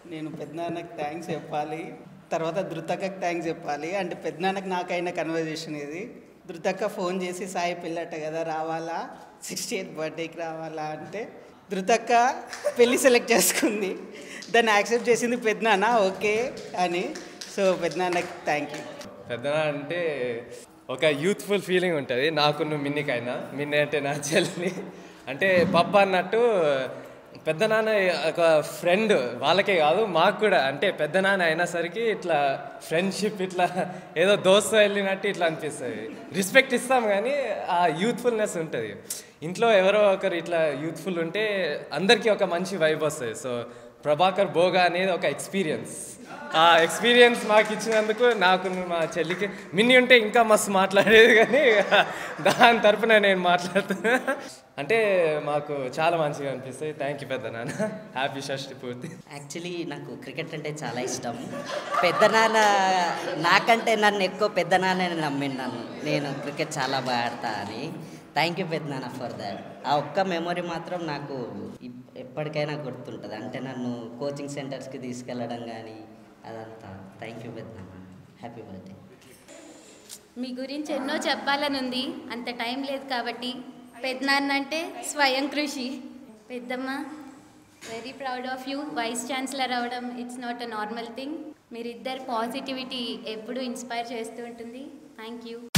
నేను పెద్దనాన్నకి థ్యాంక్స్ చెప్పాలి తర్వాత ధృతక్కకి థ్యాంక్స్ చెప్పాలి అంటే పెద్దనాన్నకి నాకైన కన్వర్జేషన్ ఇది ధృతక్క ఫోన్ చేసి సాయి పెళ్ళట కదా రావాలా సిక్స్టీ ఎయిత్ బర్త్డేకి రావాలా అంటే ధృతక్క పెళ్ళి సెలెక్ట్ చేసుకుంది దాన్ని యాక్సెప్ట్ చేసింది పెద్దనాన్న ఓకే అని సో పెద్దనాన్నకి థ్యాంక్ యూ పెద్దనా అంటే ఒక యూత్ఫుల్ ఫీలింగ్ ఉంటుంది నాకు నువ్వు మిన్నికైనా మిన్ని అంటే నా చెల్లి అంటే పప్ప అన్నట్టు పెద్ద నాన్న ఒక ఫ్రెండ్ వాళ్ళకే కాదు మాకు కూడా అంటే పెద్ద నాన్న అయినసరికి ఇట్లా ఫ్రెండ్షిప్ ఇట్లా ఏదో దోస్తు వెళ్ళినట్టు ఇట్లా అనిపిస్తుంది రెస్పెక్ట్ ఇస్తాం కానీ ఆ యూత్ఫుల్నెస్ ఉంటుంది ఇంట్లో ఎవరో ఒకరు ఇట్లా యూత్ఫుల్ ఉంటే అందరికీ ఒక మంచి వైబ్ వస్తుంది సో ప్రభాకర్ భోగా అనేది ఒక ఎక్స్పీరియన్స్ ఆ ఎక్స్పీరియన్స్ మాకు ఇచ్చినందుకు నాకు మా చెల్లికి మిన్ని ఉంటే ఇంకా మస్తు మాట్లాడేది కానీ దాని తరపున నేను మాట్లాడుతున్నా అంటే మాకు చాలా మంచిగా అనిపిస్తాయి థ్యాంక్ యూ పెద్ద నాన్న హ్యాపీ షష్టి పూర్తి యాక్చువల్లీ నాకు క్రికెట్ అంటే చాలా ఇష్టం పెద్దనాన్న నాకంటే నన్ను ఎక్కువ పెద్దనాన్న నమ్మిండు నన్ను నేను క్రికెట్ చాలా బాగా ఆడతా అని థ్యాంక్ యూ పెద్దనాన్న ఫర్ దాట్ ఆ ఒక్క మెమొరీ మాత్రం నాకు ఇప్- ఎప్పటికైనా గుర్తుంటుంది అంటే నన్ను కోచింగ్ సెంటర్స్కి తీసుకెళ్ళడం కానీ అదంతా థ్యాంక్ యూ పెద్దనాన్న హ్యాపీ బర్త్డే మీ గురించి ఎన్నో చెప్పాలని ఉంది అంత టైం లేదు కాబట్టి పెద్దనాన్న అంటే స్వయం కృషి పెద్దమ్మ very proud of you vice chancellor అవడం it's not a normal thing మీరిద్దరు పాజిటివిటీ ఎప్పుడూ ఇన్స్పైర్ చేస్తూ ఉంటుంది థ్యాంక్ యూ